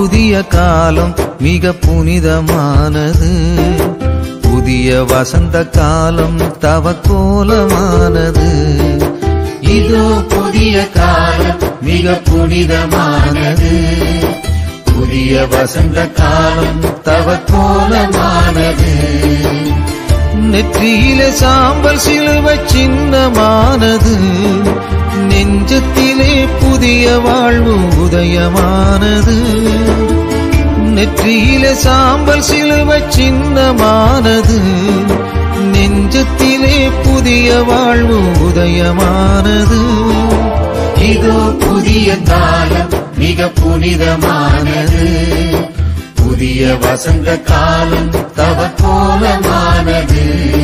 புதிய காலம் மிக புனிதமானது புதிய வசந்த காலம் தவ கோலமானது இதோ புதிய காலம் மிக புனிதமானது புதிய வசந்த காலம் தவ கோலமானது நெற்றியிலே சாம்பல் சிலுவை சின்னமானது நெஞ்சத்திலே புதிய வாழ்வு உதயமானது நெற்றியிலே சாம்பல் சிலுவை சின்னமானது நெஞ்சத்திலே புதிய வாழ்வு உதயமானது இதோ புதிய காலம் மிக புனிதமானது புதிய வசந்த காலம் தவ கோலமானது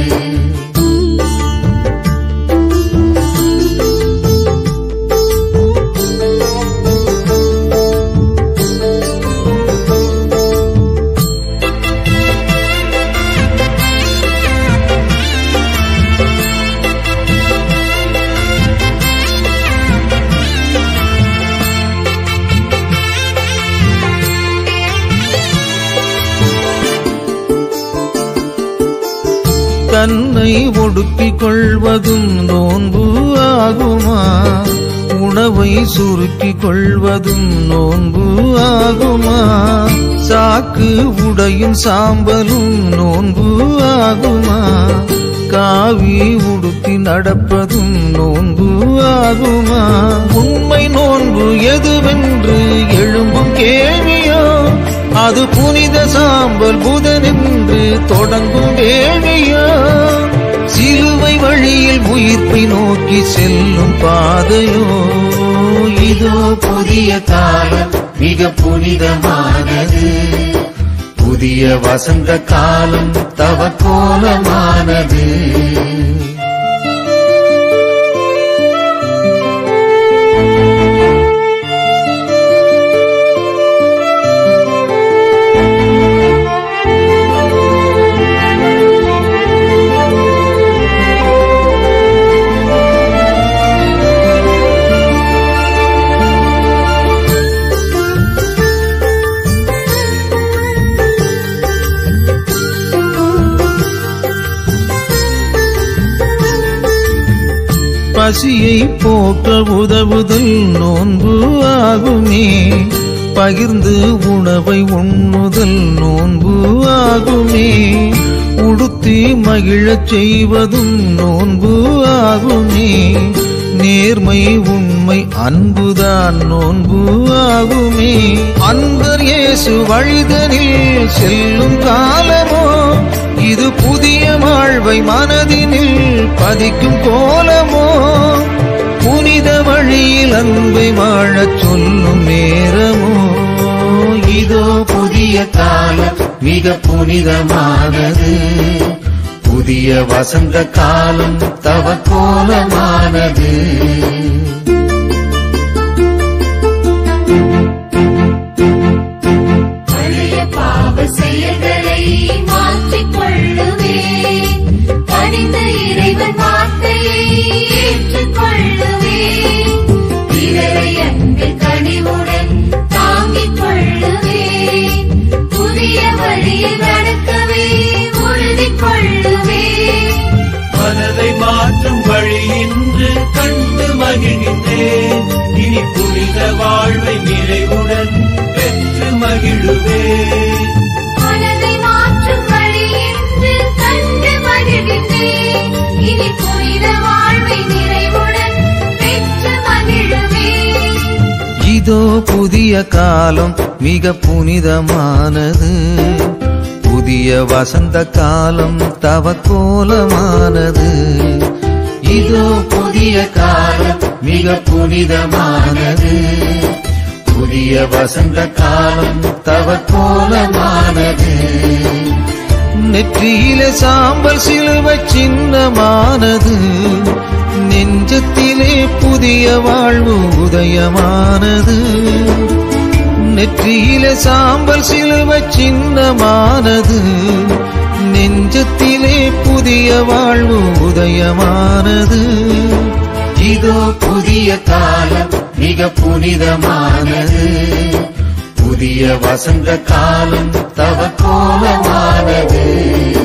தன்னை ஒடுக்கிக் கொள்வதும் நோன்பு ஆகுமா உணவை சுருக்கிக் கொள்வதும் நோன்பு ஆகுமா சாக்கு உடையும் சாம்பலும் நோன்பு ஆகுமா காவி உடுத்தி நடப்பதும் நோன்பு ஆகுமா உண்மை நோன்பு எதுவென்று எழும்பும் கேள்வியோ அது புனித சாம்பல் புதனென்று தொடங்கும் வேள்வியோ சிலுவை வழியில் உயிர்ப்பை நோக்கி செல்லும் பாதையோ இதோ புதிய காலம் மிக புனிதமானது புதிய வசந்த காலம் தவ கோலமானது பசியை போக்க உதவுதல் நோன்பு ஆகுமே பகிர்ந்து உணவை உண்ணுதல் நோன்பு ஆகுமே உடுத்தி மகிழச் செய்வதும் நோன்பு ஆகுமே நேர்மை உண்மை அன்புதான் நோன்பு ஆகுமே அன்பர் இயேசு வழிதனில் செல்லும் காலமோ இது புதிய வாழ்வை மனதினில் பதிக்கும் கோலமோ புனித வழியில் அன்பை வாழச் சொல்லும் நேரமோ இதோ புதிய காலம் மிக புனிதமானது புதிய வசந்த காலம் தவ கோலமானது பழைய பாவ செயல்களை மாற்றிக் கொள்ளுவேன் பணிந்த இறைவன் வார்த்தையை ஏற்றுக் கொள்ளுவேன் பிறரை அன்பில் கனிவுடன் தாங்கிக் கொள்ளுவேன் புதிய வழியில் நடக்கவே உறுதி கொள்ளுவேன் மனதை மாற்றும் வழி இன்று கண்டு மகிழ்கின்றேன் இனி புனித வாழ்வை நிறைவுடன் பெற்று மகிழுவேன் மனதை மாற்றும் வழி என்று கண்டு மகிழ்கின்றேன் இனி புனித வாழ்வை நிறைவுடன் பெற்று மகிழுவேன் இதோ புதிய காலம் மிக புனிதமானது புதிய வசந்த காலம் தவ கோலமானது இதோ புதிய காலம் மிக புனிதமானது புதிய வசந்த காலம் தவ கோலமானது நெற்றியிலே சாம்பல் சிலுவை சின்னமானது நெஞ்சத்திலே புதிய வாழ்வு உதயமானது நெற்றியிலே சாம்பல் சிலுவை சின்னமானது நெஞ்சத்திலே புதிய வாழ்வு உதயமானது இதோ புதிய காலம் மிக புனிதமானது புதிய புதிய வசந்த காலம் தவ கோலமானது